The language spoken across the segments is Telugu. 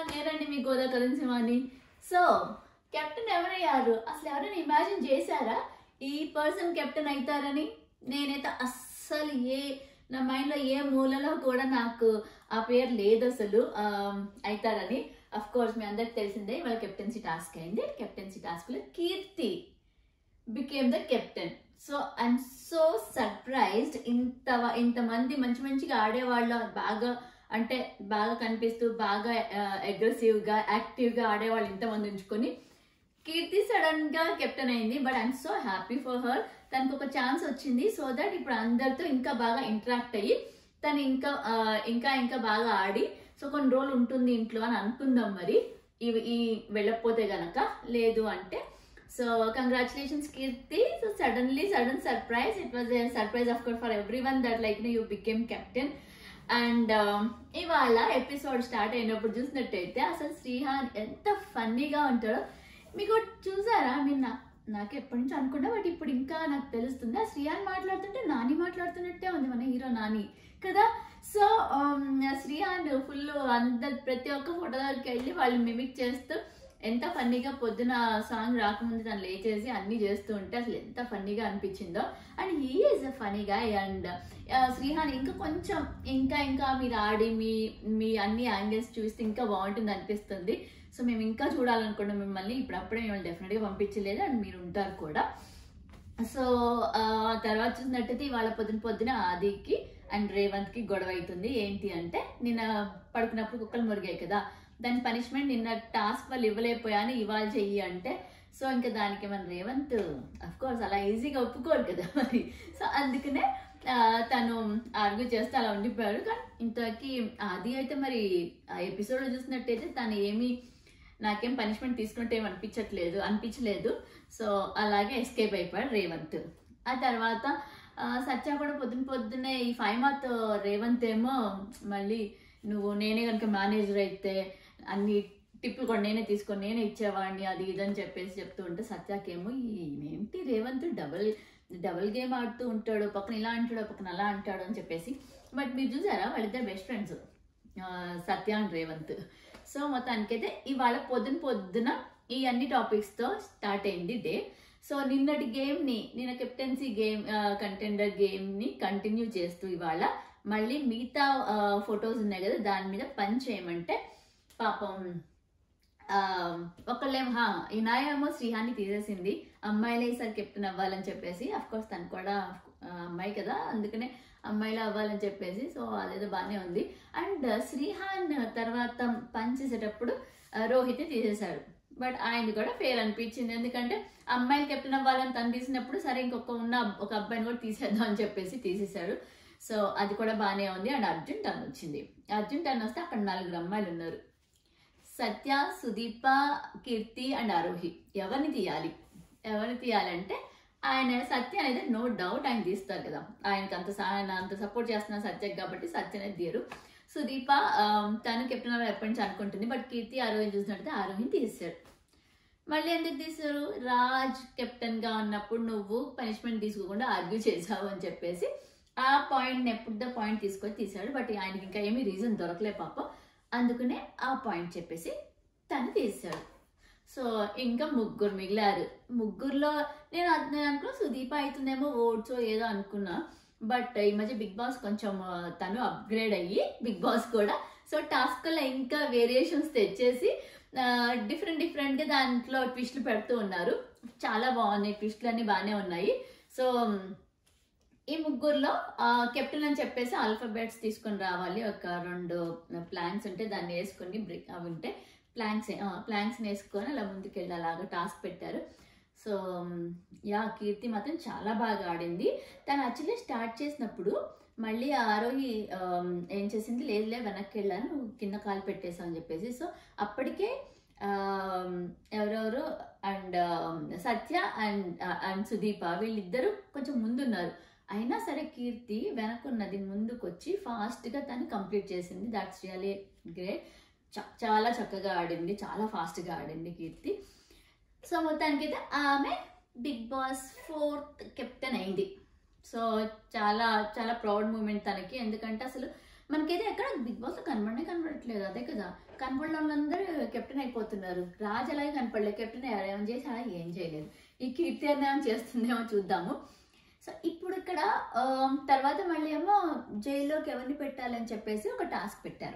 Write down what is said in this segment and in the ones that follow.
నేనండి మీ గోదా కరెన్సీమాని సో కెప్టెన్ ఎవరయ్యారు అసలు ఎవరైనా ఇమాజిన్ చేశారా ఈ పర్సన్ కెప్టెన్ అవుతారని నేనైతే అస్సలు ఏ నా మైండ్లో ఏ మూలలో కూడా నాకు ఆ పేరు లేదు అసలు ఆ, అవుతారని అఫ్ కోర్స్ మీ అందరికి తెలిసిందే వాళ్ళ కెప్టెన్సీ టాస్క్ అయింది కెప్టెన్సీ టాస్క్లో Keerthi became the captain so I'm so surprised ఇంత ఇంతమంది మంచి మంచిగా ఆడేవాళ్ళు బాగా అంటే బాగా కనిపిస్తూ బాగా అగ్రెసివ్గా యాక్టివ్గా ఆడేవాళ్ళు ఇంతమంది ఉంచుకొని కీర్తి సడన్ గా కెప్టెన్ అయింది but I'm so happy for her తనకు ఒక ఛాన్స్ వచ్చింది సో దట్ ఇప్పుడు అందరితో ఇంకా బాగా ఇంటరాక్ట్ అయ్యి తను ఇంకా ఆ, ఇంకా ఇంకా బాగా ఆడి సో కొన్ని రోజులు ఉంటుంది ఇంట్లో అని అనుకుందాం మరి ఈ ఈ వెళ్ళకపోతే గనక లేదు అంటే so congratulations Keerthi so suddenly sudden surprise it was surprise of course for everyone that like you became captain and ఇవాళ ఎపిసోడ్ స్టార్ట్ అయినప్పుడు చూసినట్టయితే అసలు శ్రీహాన్ ఎంత ఫన్నీగా ఉంటాడో మీకు చూసారా మీరు నా నాకు ఎప్పటి నుంచి అనుకున్నా బట్ ఇప్పుడు ఇంకా నాకు తెలుస్తుంది ఆ శ్రీహాన్ మాట్లాడుతుంటే నాని మాట్లాడుతున్నట్టే ఉంది మన హీరో నాని కదా సో శ్రీహాన్ ఫుల్ అందరు ప్రతి ఒక్క ఫోటో దగ్గరికి వెళ్ళి వాళ్ళు మిమిక్ చేస్తూ ఎంత ఫన్నీగా పొద్దున సాంగ్ రాకముందు తను లేచేసి అన్ని చేస్తూ ఉంటే అసలు ఎంత ఫన్నీగా అనిపించిందో and he is a funny guy and Sreehan ఇంకా కొంచెం ఇంకా ఇంకా మీరు ఆడి మీ మీ అన్ని యాంగిల్స్ చూస్తే ఇంకా బాగుంటుంది అనిపిస్తుంది సో మేము ఇంకా చూడాలనుకున్నాం మిమ్మల్ని ఇప్పుడు అప్పుడే మిమ్మల్ని డెఫినెట్గా పంపించలేదు అండ్ మీరు ఉంటారు కూడా సో ఆ, తర్వాత చూసినట్టయితే ఇవాళ పొద్దున పొద్దున ఆదికి అండ్ రేవంత్కి గొడవ అవుతుంది ఏంటి అంటే నిన్న పడుకున్నప్పుడు కుక్కలు మురిగాయి కదా దాని పనిష్మెంట్ నిన్న టాస్క్ వాళ్ళు ఇవ్వలేకపోయాను ఇవాళ చెయ్యి అంటే సో ఇంకా దానికి మన రేవంత్ అఫ్ కోర్స్ అలా ఈజీగా ఒప్పుకోరు కదా మరి సో అందుకనే ఆ, తను ఆర్గ్యూ చేస్తే అలా ఉండిపోయాడు కానీ ఇంతకీ అది అయితే మరి ఆ ఎపిసోడ్లో చూసినట్టయితే తను ఏమీ నాకేం పనిష్మెంట్ తీసుకుంటే ఏం అనిపించట్లేదు అనిపించలేదు సో అలాగే ఎస్కేప్ అయిపోయాడు రేవంత్ ఆ తర్వాత ఆ, సత్య కూడా పొద్దున పొద్దున్నే ఈ ఫైవ్ మంత్ రేవంత్ ఏమో మళ్ళీ నువ్వు నేనే కనుక మేనేజర్ అయితే అన్ని టిప్పులు కూడా నేనే తీసుకొని నేనే ఇచ్చేవాడిని అది ఇది అని చెప్పేసి చెప్తూ ఉంటే సత్యాకేమో ఏంటి రేవంత్ డబల్ డబుల్ గేమ్ ఆడుతూ ఉంటాడు పక్కన ఇలా అంటాడు పక్కన అలా అంటాడు అని చెప్పేసి బట్ మీరు చూసారా వాళ్ళిద్దరు best friends Satya and Revanth so మొత్తానికైతే ఇవాళ పొద్దున పొద్దున ఈ అన్ని టాపిక్స్తో స్టార్ట్ అయింది డే సో నిన్నటి గేమ్ని నిన్న కెప్టెన్సీ గేమ్ కంటెండర్ గేమ్ని కంటిన్యూ చేస్తూ ఇవాళ మళ్ళీ మిగతా ఫొటోస్ ఉన్నాయి కదా దాని మీద పని చేయమంటే పాపం ఆ, ఒకళ్ళేమో హా, ఈ నాయేమో శ్రీహాన్ని తీసేసింది అమ్మాయిలే ఈసారి కెప్టెన్ అవ్వాలని చెప్పేసి అఫ్ కోర్స్ తను కూడా ఆ, అమ్మాయి కదా అందుకనే అమ్మాయిలు అవ్వాలని చెప్పేసి సో అదేదో బాగానే ఉంది అండ్ శ్రీహాన్ తర్వాత పని చేసేటప్పుడు ఆ, రోహిత్ని తీసేశాడు బట్ ఆయన కూడా ఫెయిర్ అనిపించింది ఎందుకంటే అమ్మాయిలు కెప్టెన్ అవ్వాలని తను తీసినప్పుడు సరే ఇంకొక ఉన్న ఒక అబ్బాయిని కూడా తీసేద్దాం అని చెప్పేసి తీసేశాడు సో అది కూడా బాగానే ఉంది అండ్ అర్జున్ టర్న్ వచ్చింది అర్జున్ టర్న్ వస్తే అక్కడ నలుగురు అమ్మాయిలు ఉన్నారు సత్య సుదీప కీర్తి అండ్ ఆరోహి ఎవరిని తీయాలి ఎవరిని తీయాలంటే ఆయన సత్య అనేది నో డౌట్ ఆయన తీస్తారు కదా ఆయనకి అంత సా- ఆయన అంత సపోర్ట్ చేస్తున్నారు సత్యకి కాబట్టి సత్య అనేది తీయరు సుదీప ఆ, తను కెప్టెన్ అవ్వాలి ఎప్పటి నుంచి అనుకుంటుంది బట్ కీర్తి ఆరోహిని చూసినట్టయితే ఆరోహిని తీసారు మళ్ళీ ఎందుకు తీసారు రాజ్ కెప్టెన్ గా ఉన్నప్పుడు నువ్వు పనిష్మెంట్ తీసుకోకుండా ఆర్గ్యూ చేసావు అని చెప్పేసి ఆ పాయింట్ ఎప్పుడు ద పాయింట్ తీసుకొని తీసాడు బట్ ఆయనకి ఇంకా ఏమీ రీజన్ దొరకలే పాపం అందుకనే ఆ పాయింట్ చెప్పేసి తను తీసాడు సో ఇంకా ముగ్గురు మిగిలారు ముగ్గురులో నేను అద్- నేను అనుకున్నా సుదీప అవుతుందేమో ఓట్స్ ఏదో అనుకున్నా బట్ ఈ మధ్య బిగ్ బాస్ కొంచెం ఆ, తను అప్గ్రేడ్ అయ్యి బిగ్ బాస్ కూడా సో టాస్క్లో ఇంకా వేరియేషన్స్ తెచ్చేసి డిఫరెంట్ డిఫరెంట్గా దాంట్లో ట్విస్ట్లు పెడుతూ ఉన్నారు చాలా బాగున్నాయి ట్విస్ట్లు అన్నీ బాగానే ఉన్నాయి సో ఈ ముగ్గురులో కెప్టెన్ అని చెప్పేసి ఆల్ఫాబెట్స్ తీసుకొని రావాలి ఒక రెండు ప్లాన్స్ ఉంటే దాన్ని వేసుకొని బ్రిక్ అవి ఉంటే ప్లాంక్స్ ప్లాంక్స్ వేసుకొని అలా ముందుకు వెళ్ళి అలాగా టాస్క్ పెట్టారు సో యా కీర్తి మాత్రం చాలా బాగా ఆడింది తను యాక్చువల్లీ స్టార్ట్ చేసినప్పుడు మళ్ళీ ఆరోహి ఆమ్, ఏం చేసింది లేదులే వెనక్కి వెళ్ళాను నువ్వు కింద కాలు పెట్టేసావు అని చెప్పేసి సో అప్పటికే ఆమ్, ఎవరెవరు and Satya and and Sudeepa వీళ్ళిద్దరూ కొంచెం ముందున్నారు అయినా సరే కీర్తి వెనకున్నది ముందుకొచ్చి ఫాస్ట్గా తను కంప్లీట్ చేసింది దాట్స్ రియలీ గ్రేట్ చాలా చక్కగా ఆడింది చాలా ఫాస్ట్గా ఆడింది కీర్తి సో మొత్తానికైతే ఆమె బిగ్ బాస్ ఫోర్త్ కెప్టెన్ అయింది సో చాలా చాలా ప్రౌడ్ మూమెంట్ తనకి ఎందుకంటే అసలు మనకైతే ఎక్కడ బిగ్ బాస్ కనబడనే కనబడట్లేదు అదే కదా కనపడిన వాళ్ళందరూ కెప్టెన్ అయిపోతున్నారు రాజు అలాగే కనపడలేదు కెప్టెన్ అయ్యారు ఏమైనా చేశాడా ఏం చేయలేదు ఈ కీర్తి అన్యాయం చేస్తుందేమో చూద్దాము సో ఇప్పుడు ఇక్కడ ఆ, తర్వాత మళ్ళీ ఏమో జైల్లోకి ఎవరిని పెట్టాలని చెప్పేసి ఒక టాస్క్ పెట్టారు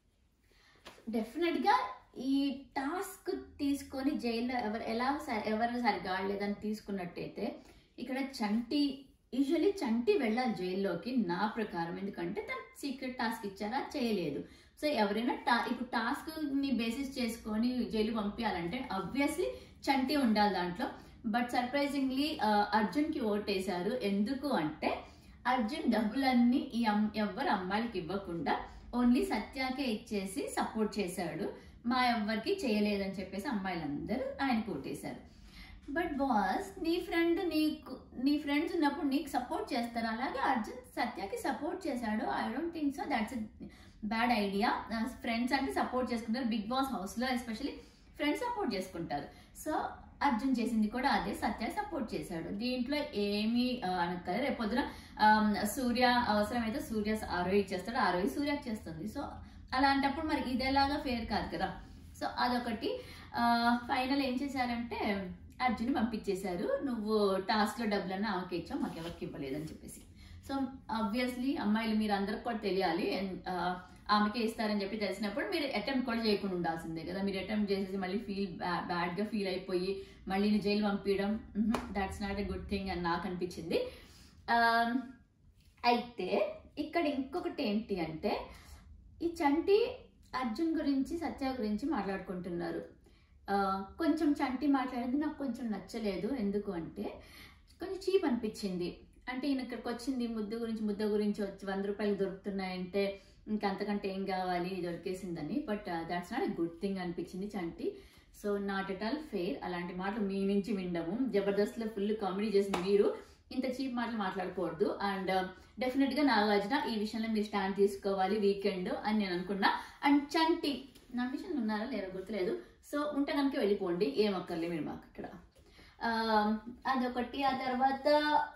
డెఫినెట్గా ఈ టాస్క్ తీసుకొని జైల్లో ఎవరు ఎలా స- ఎవరు సరిగా ఆడలేదని తీసుకున్నట్టయితే ఇక్కడ చంటి యూజువలీ చంటి వెళ్ళాలి జైల్లోకి నా ప్రకారం ఎందుకంటే తను సీక్రెట్ టాస్క్ ఇచ్చారా చేయలేదు సో ఎవరైనా టా ఇప్పుడు టాస్క్ ని బేసిస్ చేసుకొని జైలు పంపించాలంటే అబ్వియస్లీ చంటి ఉండాలి దాంట్లో బట్ సర్ప్రైజింగ్లీ అర్జున్కి ఓటేశారు ఎందుకు అంటే అర్జున్ డబ్బులన్నీ ఈ అమ్ ఎవ్వరు అమ్మాయిలకి ఇవ్వకుండా ఓన్లీ సత్యాకే ఇచ్చేసి సపోర్ట్ చేశాడు మా ఎవ్వరికి చేయలేదని చెప్పేసి అమ్మాయిలందరూ ఆయన ఓటేశారు బట్ బాస్ నీ ఫ్రెండ్ నీకు నీ ఫ్రెండ్స్ ఉన్నప్పుడు నీకు సపోర్ట్ చేస్తారు అలాగే అర్జున్ సత్యకి సపోర్ట్ చేశాడు I don't think so that's bad idea friends అంటే సపోర్ట్ చేసుకుంటారు బిగ్ బాస్ హౌస్లో ఎస్పెషల్లీ ఫ్రెండ్స్ సపోర్ట్ చేసుకుంటారు సో అర్జున్ చేసింది కూడా అదే సత్య సపోర్ట్ చేశాడు దీంట్లో ఏమీ ఆ, అనక్కర్లేదు రేపు పొద్దున ఆమ్, సూర్య అవసరమైతే సూర్య ఆరోగ్య చేస్తాడు ఆరోగ్య సూర్యకి చేస్తుంది సో అలాంటప్పుడు మరి ఇదేలాగా ఫేర్ కాదు కదా సో అదొకటి ఫైనల్ ఏం చేశారంటే అర్జున్ పంపించేశారు నువ్వు టాస్క్లో డబ్బులన్నా ఆమెకి ఇచ్చావు మాకు ఎవరికి ఇవ్వలేదని చెప్పేసి సో ఆబ్వియస్లీ అమ్మాయిలు మీరు అందరికి కూడా తెలియాలి and, ఆ, ఆమెకే ఇస్తారని చెప్పి తెలిసినప్పుడు మీరు అటెంప్ట్ కూడా చేయకుండా ఉండాల్సిందే కదా మీరు అటెంప్ట్ చేసేసి మళ్ళీ ఫీల్ బ్యాడ్గా ఫీల్ అయిపోయి మళ్ళీ నీ జైలు పంపించడం that's not a good thing అని నాకు అనిపించింది Um, అయితే ఇక్కడ ఇంకొకటి ఏంటి అంటే ఈ చంటి అర్జున్ గురించి సత్య గురించి మాట్లాడుకుంటున్నారు ఆ, కొంచెం చంటి మాట్లాడింది నాకు కొంచెం నచ్చలేదు ఎందుకు అంటే కొంచెం చీప్ అనిపించింది అంటే ఈయన ఇక్కడికి వచ్చింది ముద్దు గురించి ముద్ద గురించి వచ్చి వంద రూపాయలు దొరుకుతున్నాయంటే ఇంకా అంతకంటే ఏం కావాలి దొరికేసిందని but that's not a good thing అనిపించింది Chanti so not at all fair అలాంటి మాటలు మీ నుంచి వినడము జబర్దస్త్లో ఫుల్ కామెడీ చేసిన మీరు ఇంత చీప్ మాటలు మాట్లాడకూడదు అండ్ డెఫినెట్గా నాగార్జున ఈ విషయంలో మీరు స్టాండ్ తీసుకోవాలి వీకెండ్ అని నేను అనుకున్నా అండ్ చంటి నా విషయంలో ఉన్నారా లేరో గుర్తులేదు సో ఉంటే కనుక వెళ్ళిపోండి ఏం అక్కర్లే మీరు మాకు ఇక్కడ ఆ, అదొకటి ఆ తర్వాత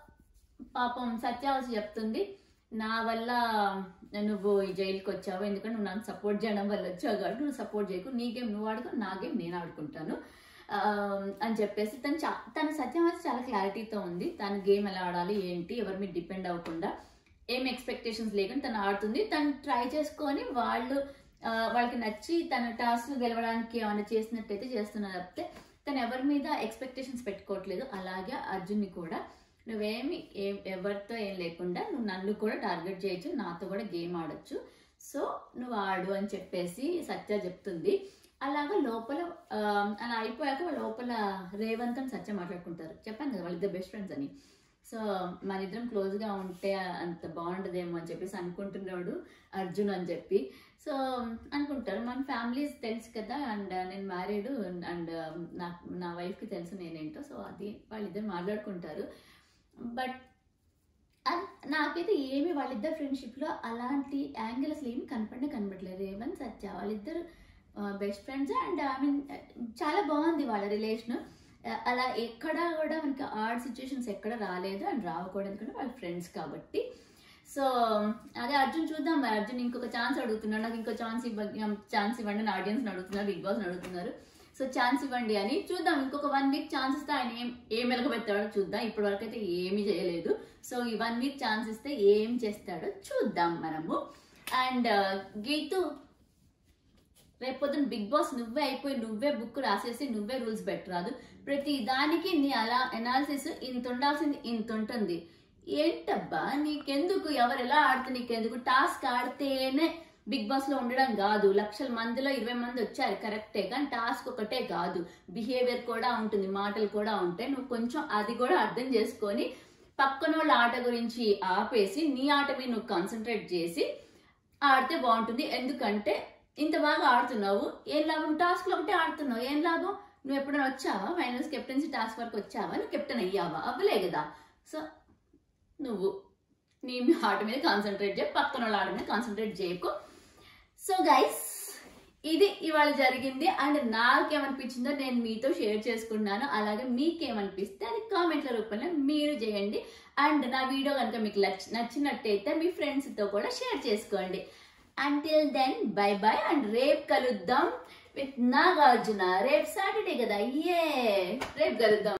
పాపం సత్యావసి చెప్తుంది నా వల్ల నువ్వు ఈ జైలుకి వచ్చావు ఎందుకంటే నువ్వు నన్ను సపోర్ట్ చేయడం వల్ల వచ్చావు కాబట్టి నువ్వు సపోర్ట్ చేయకు నీ గేమ్ నువ్వు ఆడుకో నా గేమ్ నేను ఆడుకుంటాను ఆ, అని చెప్పేసి తను చా తన సత్యవతి చాలా క్లారిటీతో ఉంది తన గేమ్ ఎలా ఆడాలి ఏంటి ఎవరి మీద డిపెండ్ అవ్వకుండా ఏం ఎక్స్పెక్టేషన్స్ లేకుండా తను ఆడుతుంది తను ట్రై చేసుకొని వాళ్ళు ఆ, వాళ్ళకి నచ్చి తన టాస్క్ గెలవడానికి ఏమైనా చేసినట్టయితే చేస్తున్నారు తప్పితే తను ఎవరి మీద ఎక్స్పెక్టేషన్స్ పెట్టుకోవట్లేదు అలాగే అర్జున్ని కూడా నువ్వేమి ఏం ఎవరితో ఏం లేకుండా నువ్వు నన్ను కూడా టార్గెట్ చేయొచ్చు నాతో కూడా గేమ్ ఆడొచ్చు సో నువ్వు ఆడు అని చెప్పేసి సత్య చెప్తుంది అలాగా లోపల ఆ, అలా అయిపోయాక వాళ్ళ లోపల రేవంత్ అని సత్య మాట్లాడుకుంటారు చెప్పాను కదా వాళ్ళిద్దరు బెస్ట్ ఫ్రెండ్స్ అని సో మన ఇద్దరం క్లోజ్గా ఉంటే అంత బాగుండదేమో అని చెప్పేసి అనుకుంటున్నాడు అర్జున్ అని చెప్పి సో అనుకుంటారు మన ఫ్యామిలీస్ తెలుసు కదా అండ్ నేను మ్యారీడ్ అండ్ నాకు నా వైఫ్కి తెలుసు నేనేంటో సో అది వాళ్ళిద్దరు మాట్లాడుకుంటారు బట్ నాకైతే ఏమి వాళ్ళిద్దరు ఫ్రెండ్షిప్లో అలాంటి యాంగిల్ అసలు ఏమి కనపడినా కనపడలేదు రేవంత్ సత్య వాళ్ళిద్దరు best friends and I mean చాలా బాగుంది వాళ్ళ రిలేషన్ అలా ఎక్కడ కూడా మనకి ఆర్డ్ సిచ్యుయేషన్స్ ఎక్కడ రాలేదు అండ్ రావకూడదు ఎందుకంటే వాళ్ళ ఫ్రెండ్స్ కాబట్టి సో అదే అర్జున్ చూద్దాం మరి అర్జున్ ఇంకొక ఛాన్స్ అడుగుతున్నాడు నాకు ఇంకో ఛాన్స్ ఇవ్వ ఛాన్స్ ఇవ్వండి అని ఆడియన్స్ అడుగుతున్నారు బిగ్ బాస్ అడుగుతున్నారు సో ఛాన్స్ ఇవ్వండి అని చూద్దాం ఇంకొక వన్ వీక్ ఛాన్స్ ఇస్తే ఆయన ఏం ఏం వెలగబెత్తాడో చూద్దాం ఇప్పటి వరకు అయితే ఏమీ చేయలేదు సో ఈ వన్ వీక్ ఛాన్స్ ఇస్తే ఏం చేస్తాడో చూద్దాం మనము అండ్ గీతు రేపొద్దున బిగ్ బాస్ నువ్వే అయిపోయి నువ్వే బుక్ రాసేసి నువ్వే రూల్స్ పెట్టరాదు ప్రతి దానికి నీ అలా ఎనాలిసిస్ ఇంత ఉండాల్సింది ఇంత ఉంటుంది ఏంటబ్బా నీకెందుకు ఎవరు ఎలా ఆడితే నీకెందుకు టాస్క్ ఆడితేనే బిగ్ బాస్ లో ఉండడం కాదు లక్షల మందిలో ఇరవై మంది వచ్చారు కరెక్టే కానీ టాస్క్ ఒకటే కాదు బిహేవియర్ కూడా ఉంటుంది మాటలు కూడా ఉంటాయి నువ్వు కొంచెం అది కూడా అర్థం చేసుకొని పక్కన వాళ్ళ ఆట గురించి ఆపేసి నీ ఆట మీద నువ్వు కాన్సన్ట్రేట్ చేసి ఆడితే బాగుంటుంది ఎందుకంటే ఇంత బాగా ఆడుతున్నావు ఏం లాభం టాస్క్లో ఒకటే ఆడుతున్నావు ఏం లాభం నువ్వు ఎప్పుడైనా వచ్చావా ఫైనల్స్ కెప్టెన్సీ టాస్క్ వరకు వచ్చావా నువ్వు కెప్టెన్ అయ్యావా అవ్వలే కదా సో నువ్వు నీ ఆట మీద కాన్సన్ట్రేట్ చేయ పక్కన వాళ్ళ ఆట మీద కాన్సన్ట్రేట్ చేయకు సో గైస్ ఇది ఇవాళ జరిగింది అండ్ నాకేమనిపించిందో నేను మీతో షేర్ చేసుకున్నాను అలాగే మీకేమనిపిస్తే అది కామెంట్ల రూపంలో మీరు చేయండి అండ్ నా వీడియో కనుక మీకు నచ్చి- నచ్చినట్టయితే మీ ఫ్రెండ్స్తో కూడా షేర్ చేసుకోండి until then bye bye and రేపు కలుద్దాం విత్ నాగార్జున రేపు సాటర్డే కదా ఏ రేపు కలుద్దాం